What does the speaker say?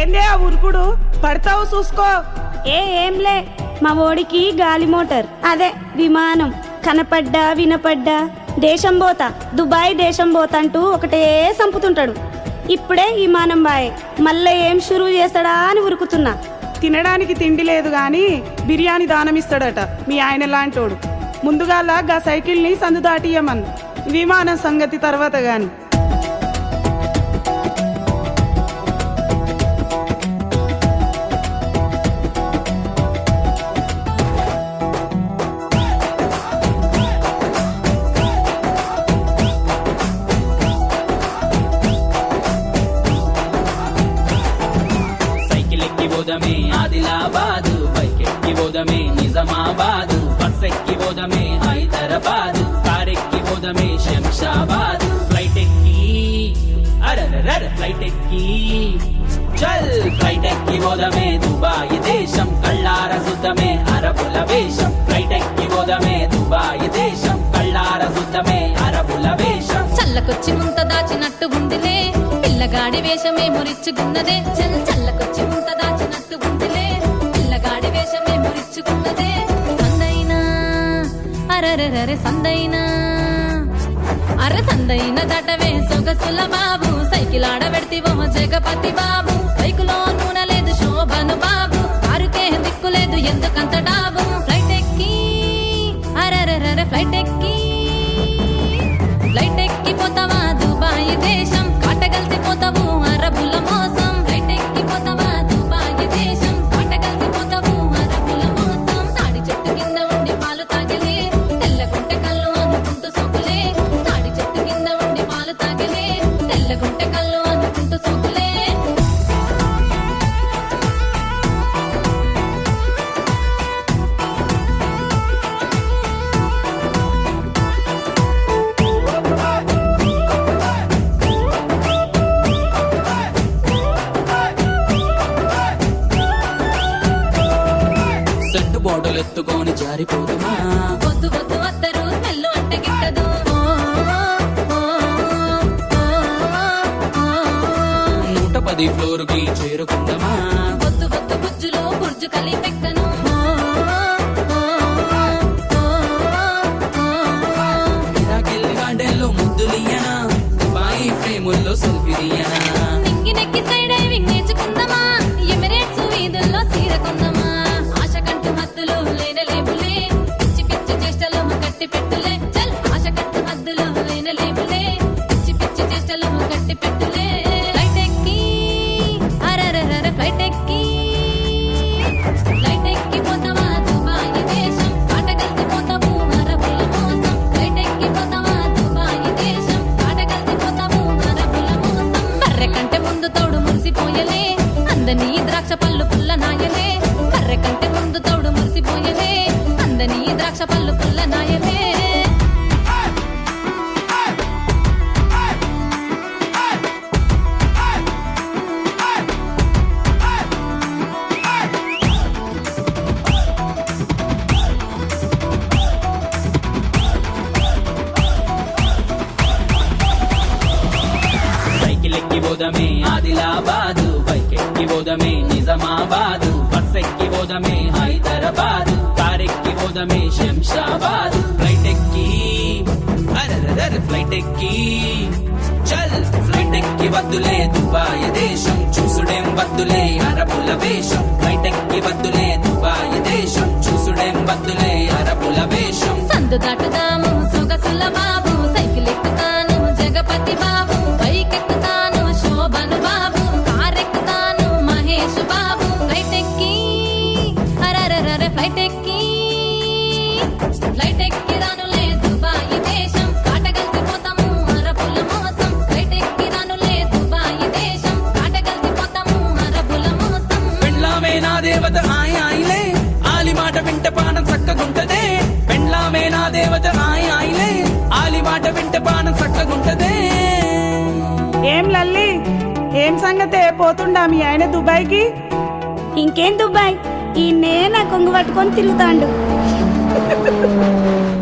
ఏందే ఆ ఉరుకుడు పడతావు చూసుకో ఏ ఏంలే మా ఓడికి గాలి మోటార్ అదే విమానం కనపడ్డా వినపడ్డా దేశం పోతా దుబాయ్ దేశం పోతా అంటూ ఒకటే సంపుతుంటాడు ఇప్పుడే విమానం బాయ్ మళ్ళీ ఏం షురూ చేస్తాడా అని ఉరుకుతున్నా తినడానికి తిండి లేదు గాని బిర్యానీ దానమిస్తాడట మీ ఆయన లాంటోడు ముందుగాల గా సైకిల్ని సందు దాటియమన్ విమానం సంగతి తర్వాత గాని సైకిల్ ఎక్కి పోదమే ఆదిలాబాదు బైక్ ఎక్కి పోదమే నిజామాబాదు బస్ ఎక్కి పోదమే హైదరాబాదు కార్ ఎక్కి పోదమే శంషాబాద్ ఫ్లైట్ ఎక్కి అరరర ఫ్లైట్ ఎక్కి చల్ ఫ్లైట్ ఎక్కి పోదమే దుబాయ్ దేశం కళ్ళార సుద్దమే అరబుల వేషం ఫ్లైట్ ఎక్కి పోదమే దుబాయ్ దేశం కళ్ళార సుద్దమే అరబుల వేషం చల్లకొచ్చి ముంత దాచినట్టు ఉందిలే పిల్లగాడి వేషమే మురిచ్చుకున్నదే చల్ చల్లకొచ్చి ముంత దాచినట్టు ఉందిలే పిల్లగాడి వేషమే మురిచ్చుకున్నదే సందైనా అరరరే సందైనా అర సందైన దటవే సొగసుల బాబు సైకిల్ ఆడబెడితివో జగపతి బాబు బైకులో నూనె లేదు శోభను బాబు కారుకే దిక్కు లేదు ఎందుకంత డాబు ఫ్లైట్ ఎక్కి అరరరే ఫ్లైట్ ఎక్కి ఫ్లైట్ ఎక్కిపోతావా దుబాయ్ దేశం కాటగలిసిపోతావు అరబుల మోసం ఫ్లైట్ ఎక్కిపోతావా దుబాయ్ దేశం కాటగలిసిపోతావు అరబుల మోసం తాడి చెట్టు కింద ఉండి పాలు తాగలే తెల్లగుంటె కళ్ళు అనుకుంటూ సోకులే తాడి చెట్టు కింద ఉండి పాలు తాగలే తెల్లగుంటె కళ్ళు అనుకుంటూ సోకులే సెంటు బాటలు ఎత్తుకొని జారిపోదుమా వద్దు వద్దు వద్దరు స్మెల్ అంటే గిట్టదు ఓ, ఓ, ఓ, ఓ. నూట పది ఫ్లోర్ కి చేరుకుందామా బొద్దు బొద్దు బుజ్జులో బుర్జు కలిపెక్కను ఇరాకెళ్ళి గార్డెన్లో ముద్దులియనా బాయి ఫ్రేముల్లో సెల్ఫీ దియనా నింగి నెక్కి స్కై డైవింగ్ నేర్చుకుందామా ఎమిరేట్స్ వీధుల్లో సీరకుందామా ఆశ కంటు హద్దులు లేన లేబులే పిచ్చి పిచ్చి చేష్టలు కట్టి పెట్టులే చల్ ఆశ కంటు హద్దులు లేన లేబులే పిచ్చి పిచ్చి చేష్టలు కట్టి పెట్టులే ఫ్లైట్ ఎక్కి అరరర ఫ్లైట్ ఎక్కి ఫ్లైట్ ఎక్కి పోతావా దుబాయ్ దేశం ఆట కలిసి పోతావు అరబుల మోసం ఫ్లైట్ ఎక్కి పోతావా దుబాయ్ దేశం ఆట కలిసి పోతావు అరబుల మోసం బర్రె కంటే ముందు తోడు మురిసిపోయలే అందని ద్రాక్ష పళ్ళు పుల్ల నాయలే బర్రె కంటే ముందు తోడు మురిసిపోయలే అందని ద్రాక్ష పళ్ళు పుల్ల నాయలే సైకిల్ ఎక్కి పోదమే ఆదిలాబాదు బైక్ ఎక్కి పోదమే నిజామాబాదు బస్ ఎక్కి పోదమే హైదరాబాదు కార్ ఎక్కి పోదమే శంషాబాద్ ఫ్లైట్ ఎక్కి అరరర ఫ్లైట్ ఎక్కి చల్ ఫ్లైట్ ఎక్కి వద్దులే దుబాయ్ దేశం చూసుడేం వద్దులే అరబుల వేషం ఫ్లైట్ ఎక్కి వద్దులే దుబాయ్ దేశం చూసుడేం వద్దులే అరబుల వేషం సందు దాటుదాము సొగసుల బాబు సైకిల్ ఎక్కుతాను జగపతి బాబు బైక్ ఎక్కుతాను శోభను బాబు కార్ ఎక్కుతాను మహేష్ బాబు ఫ్లైట్ ఎక్కి అరరర ఫ్లైట్ ఎక్కి ఫ్లైట్ ఎక్కి రానులే దుబాయ్ దేశం కాటగలిసిపోతాము అరబుల మోసం ఫ్లైట్ ఎక్కి రానులే దుబాయ్ దేశం కాటగలిసిపోతాము అరబుల మోసం పెండ్లామే నా దేవత ఆయ ఆయిలే ఆలి మాట వింట పానం చక్కగుంటదే పెండ్లామే నా దేవత ఆయ ఆయిలే ఆలి మాట వింట పానం చక్కగుంటదే ఏం లల్లి ఏం సంగతే పోతుండా మీ ఆయన దుబాయ్కి ఇంకేం దుబాయ్ ఈ నా కొంగు పట్టుకొని తిరుగుతాండు